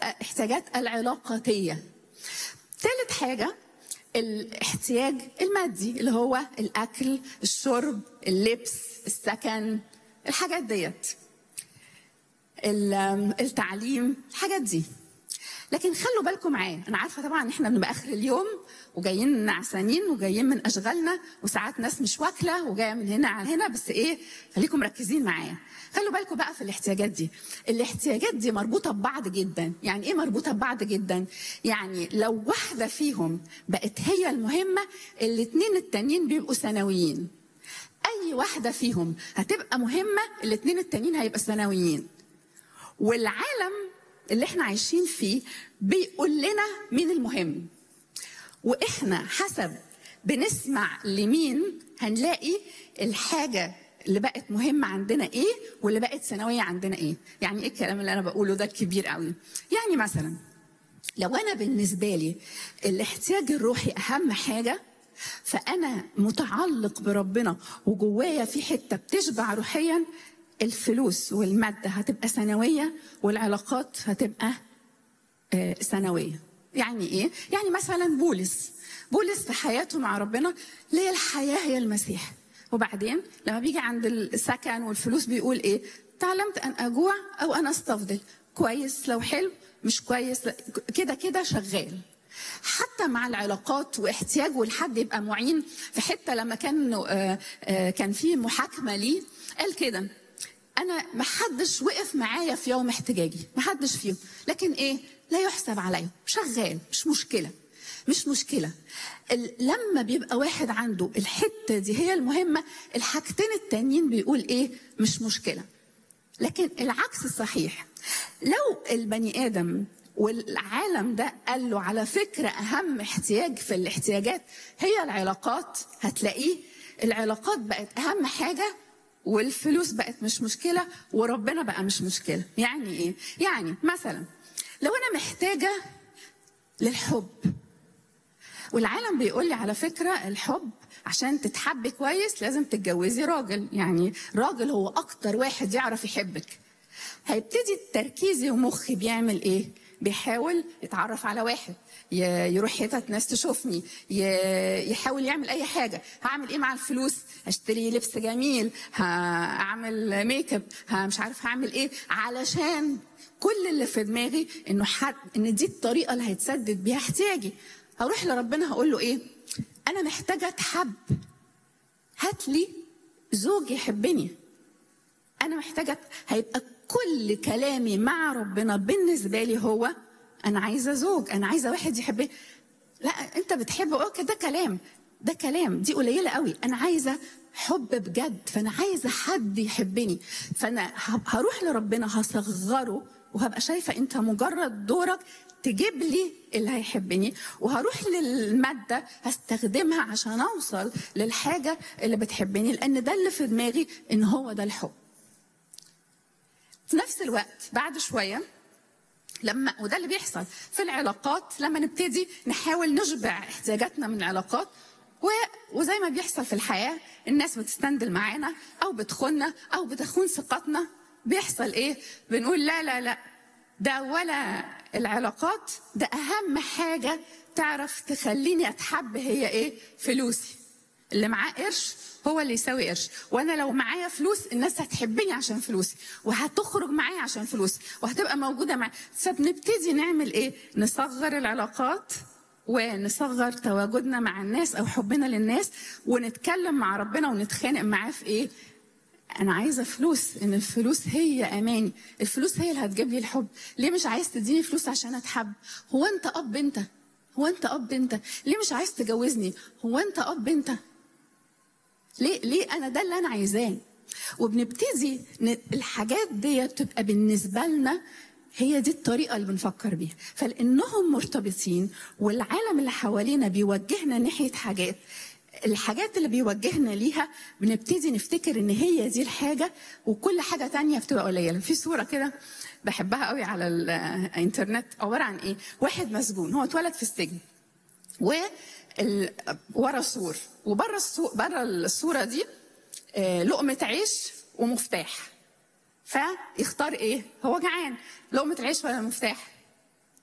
الاحتياجات العلاقاتيه ثالث حاجه الاحتياج المادي اللي هو الاكل الشرب اللبس السكن الحاجات ديت ال- التعليم الحاجات دي لكن خلوا بالكم معايا انا عارفه طبعا ان احنا بنبقى اخر اليوم وجايين نعسانين وجايين من اشغالنا وساعات ناس مش واكله وجايه من هنا على هنا بس ايه خليكم مركزين معايا خلوا بالكم بقى في الاحتياجات دي الاحتياجات دي مربوطه ببعض جدا يعني ايه مربوطه ببعض جدا يعني لو واحده فيهم بقت هي المهمه الاثنين التانيين بيبقوا ثانويين اي واحده فيهم هتبقى مهمه الاثنين التانيين هيبقى ثانويين والعالم اللي احنا عايشين فيه بيقول لنا مين المهم واحنا حسب بنسمع لمين هنلاقي الحاجه اللي بقت مهمه عندنا ايه واللي بقت ثانويه عندنا ايه يعني ايه الكلام اللي انا بقوله ده كبير قوي يعني مثلا لو انا بالنسبه لي الاحتياج الروحي اهم حاجه فانا متعلق بربنا وجوايا في حته بتشبع روحيا الفلوس والماده هتبقى ثانويه والعلاقات هتبقى آه، ثانويه يعني ايه يعني مثلا بولس بولس في حياته مع ربنا ليه الحياه هي المسيح وبعدين لما بيجي عند السكن والفلوس بيقول ايه تعلمت ان اجوع او ان استفضل كويس لو حلو مش كويس لا، كده كده شغال حتى مع العلاقات واحتياجه لحد يبقى معين في حته لما كان آه، آه، كان في محاكمه ليه قال كده انا ما حدش وقف معايا في يوم احتجاجي ما حدش فيهم لكن ايه لا يحسب عليا شغال مش مشكله مش مشكله ال- لما بيبقى واحد عنده الحته دي هي المهمه الحاجتين التانيين بيقول ايه مش مشكله لكن العكس صحيح لو البني ادم والعالم ده قال له على فكره اهم احتياج في الاحتياجات هي العلاقات هتلاقيه العلاقات بقت اهم حاجه والفلوس بقت مش مشكله وربنا بقى مش مشكله يعني ايه يعني مثلا لو انا محتاجه للحب والعالم بيقول لي على فكره الحب عشان تتحبي كويس لازم تتجوزي راجل يعني راجل هو اكتر واحد يعرف يحبك هيبتدي تركيزي ومخي بيعمل ايه بيحاول يتعرف على واحد ي- يروح حتت ناس تشوفني ي- يحاول يعمل اي حاجه هعمل ايه مع الفلوس هشتري لبس جميل هعمل ميك اب ها- مش عارف هعمل ايه علشان كل اللي في دماغي انه حد ان دي الطريقه اللي هيتسدد بيها احتياجي هروح لربنا هقول له ايه انا محتاجه اتحب هات لي زوج يحبني انا محتاجه هيبقى كل كلامي مع ربنا بالنسبه لي هو انا عايزه زوج انا عايزه واحد يحبني لا انت بتحبه اوكي ده كلام ده كلام دي قليله قوي انا عايزه حب بجد فانا عايزه حد يحبني فانا ه- هروح لربنا هصغره وهبقى شايفه انت مجرد دورك تجيب لي اللي هيحبني وهروح للماده هستخدمها عشان اوصل للحاجه اللي بتحبني لان ده اللي في دماغي ان هو ده الحب في نفس الوقت بعد شويه لما وده اللي بيحصل في العلاقات لما نبتدي نحاول نشبع احتياجاتنا من العلاقات و... وزي ما بيحصل في الحياه الناس بتستندل معانا او بتخوننا او بتخون ثقتنا بيحصل ايه؟ بنقول لا لا لا ده ولا العلاقات ده اهم حاجه تعرف تخليني اتحب هي ايه؟ فلوسي اللي معاه قرش هو اللي يساوي قرش وانا لو معايا فلوس الناس هتحبني عشان فلوسي وهتخرج معايا عشان فلوسي وهتبقى موجوده معايا فبنبتدي نعمل ايه نصغر العلاقات ونصغر تواجدنا مع الناس او حبنا للناس ونتكلم مع ربنا ونتخانق معاه في ايه انا عايزه فلوس ان الفلوس هي اماني الفلوس هي اللي هتجيب لي الحب ليه مش عايز تديني فلوس عشان اتحب هو انت اب انت هو انت اب انت ليه مش عايز تجوزني هو انت اب انت ليه ليه انا ده اللي انا عايزاه وبنبتدي ن- الحاجات دي تبقى بالنسبه لنا هي دي الطريقة اللي بنفكر بيها فلأنهم مرتبطين والعالم اللي حوالينا بيوجهنا ناحية حاجات الحاجات اللي بيوجهنا ليها بنبتدي نفتكر ان هي دي الحاجة وكل حاجة تانية بتبقى قليلة في صورة كده بحبها قوي على الانترنت عبارة عن ايه واحد مسجون هو اتولد في السجن و ال- ورا سور وبره السور بره الصوره دي آه، لقمه عيش ومفتاح فيختار ايه هو جعان لقمه عيش ولا مفتاح